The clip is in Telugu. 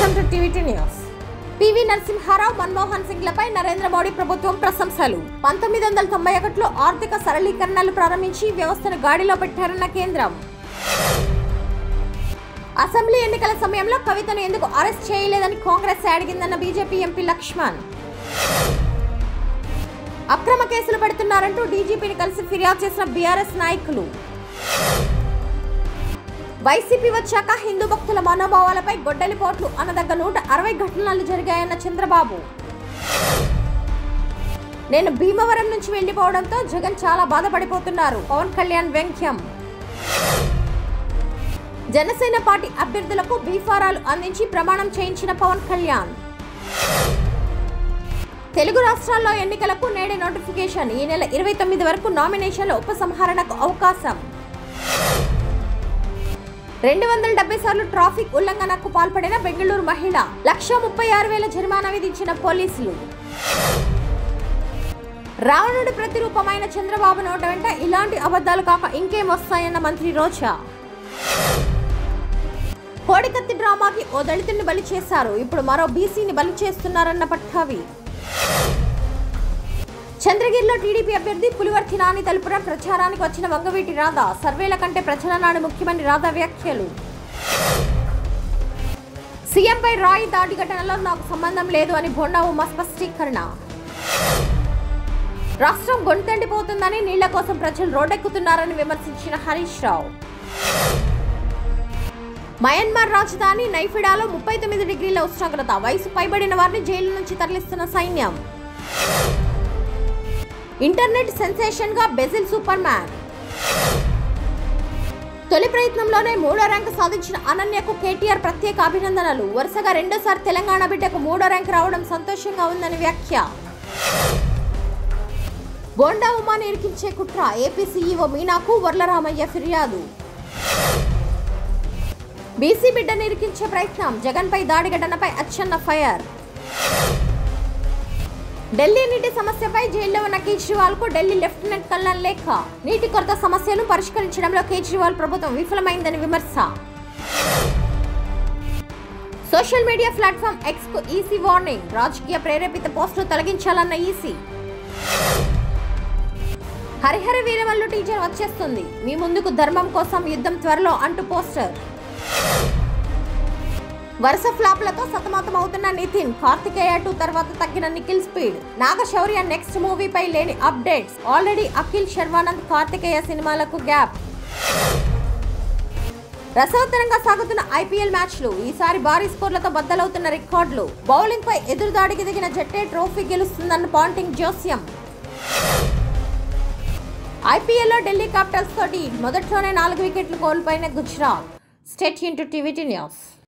welcome to TV news P V Narasimha Rao Manmohan సింగ్లపై నరేంద్ర మోడీ ప్రభుత్వం ప్రశంసలు పంతొమ్మిది వందల తొంభై ఒకటిలో ఆర్థిక సరళీకరణలు ప్రారంభించి వ్యవస్థను గాడిలో పెట్టారన్న కేంద్రం అసెంబ్లీ ఎన్నికల సమయంలో కవితను ఎందుకు అరెస్ట్ చేయలేదని కాంగ్రెస్ అడిగిందన్న బీజేపీ ఎంపీ లక్ష్మణ్ అక్రమ కేసులు పెడుతున్నారంటూ డీజీపీని కలిసి ఫిర్యాదు చేసిన బీఆర్ఎస్ నాయకులు వైసీపీ వచ్చాక హిందూ భక్తుల మనోభావాలపై గొడ్డలిపోట్లు అనదగ్గ నూట అరవై ఘటనలు జరిగాయన్న చంద్రబాబు నేను భీమవరం నుంచి వెళ్లిపోవడంతో జగన్ చాలా బాధపడిపోతున్నారు పవన్ కళ్యాణ్ వ్యంగ్యం జనసేన పార్టీ అభ్యర్థులకు బీఫారాలు అందించి ప్రమాణం చేయించిన పవన్ కళ్యాణ్ తెలుగు రాష్ట్రాల్లో ఎన్నికలకు నేడే నోటిఫికేషన్ ఈ నెల ఇరవై తొమ్మిది వరకు నామినేషన్ల ఉపసంహరణకు అవకాశం రెండు వందల డెబ్బై సార్లు ట్రాఫిక్ ఉల్లంఘనకు పాల్పడిన బెంగళూరు మహిళ లక్ష ముప్పై ఆరు వేల జరిమానా విధించిన పోలీసులు రావణుడి ప్రతిరూపమైన చంద్రబాబు నోట వెంట ఇలాంటి అబద్ధాలు కాక ఇంకేం వస్తాయన్న మంత్రి రోజా కోడికత్తి డ్రామాకి ఓ దళితుడిని బలి చేశారు ఇప్పుడు మరో బీసీని బలి చేస్తున్నారన్న పట్టావి చంద్రగిరిలో టీడీపీ అభ్యర్థి పులివర్తి నాని తలుపున ప్రచారానికి వచ్చిన వంగవీటి రాధా సర్వేల కంటే ప్రజల నాడు ముఖ్యమని రాధా వ్యాఖ్యలు సీఎంపై రాయి దాడి ఘటనలో నాకు సంబంధం లేదు అని బొండా ఉమా స్పష్టీకరణ రాష్ట్రం గొంతెండిపోతుందని నీళ్ల కోసం ప్రజలు రోడ్డెక్కుతున్నారని విమర్శించిన హరీష్ రావు మయన్మార్ రాజధాని నైఫిడాలో ముప్పై తొమ్మిది డిగ్రీల ఉష్ణోగ్రత వయసు పైబడిన వారిని జైలు నుంచి తరలిస్తున్న సైన్యం ఇంటర్నెట్ సెన్సేషన్ గా బెజిల్ సూపర్ మ్యాన్ తొలి ప్రయత్నంలోనే మూడో ర్యాంకు సాధించిన అనన్యకు కేటీఆర్ ప్రత్యేక అభినందనలు వరుసగా రెండోసారి తెలంగాణ బిడ్డకు మూడో ర్యాంక్ రావడం సంతోషంగా ఉందని వ్యాఖ్య బోండా ఉమాని ఇరికించే కుట్ర ఏపీ సీఈఓ మీనాకు వర్లరామయ్య ఫిర్యాదు బీసీ బిడ్డను ఇరికించే ప్రయత్నం జగన్పై దాడి ఘటనపై అచ్చన్న ఫైర్ ఢిల్లీ నీటి సమస్యపై జైల్లో ఉన్న కేజ్రీవాల్ కు ఢిల్లీ లెఫ్టినెంట్ కల్యాణ్ లేఖ నీటి కొరత సమస్యను పరిష్కరించడంలో కేజ్రీవాల్ ప్రభుత్వం విఫలమైందని విమర్శ సోషల్ మీడియా ప్లాట్ఫామ్ ఎక్స్ కు ఈసీ వార్నింగ్ రాజకీయ ప్రేరేపిత పోస్టులు తొలగించాలన్న ఈసీ హరిహర వీరమల్లు టీచర్ వచ్చేస్తుంది మీ ముందుకు ధర్మం కోసం యుద్ధం త్వరలో అంటూ పోస్టర్ వరుస ఫ్లాప్లతో సతమతమవుతున్న నితిన్ కార్తికేయ టూ తర్వాత తగ్గిన నిఖిల్ స్పీడ్ నాగశౌర్య నెక్స్ట్ మూవీపై లేని అప్డేట్స్ ఆల్రెడీ అఖిల్ శర్వానంద్ కార్తికేయ సినిమాలకు గ్యాప్ రసవత్తరంగా సాగుతున్న ఐపీఎల్ మ్యాచ్లు ఈసారి భారీ స్కోర్లతో బద్దలవుతున్న రికార్డులు బౌలింగ్ పై ఎదురుదాడికి దిగిన జట్టే ట్రోఫీ గెలుస్తుందన్న పాంటింగ్ జోస్యం ఐపీఎల్లో ఢిల్లీ క్యాపిటల్స్ తోటి మొదట్లోనే నాలుగు వికెట్లు కోల్పోయిన Gujarat state into TVT news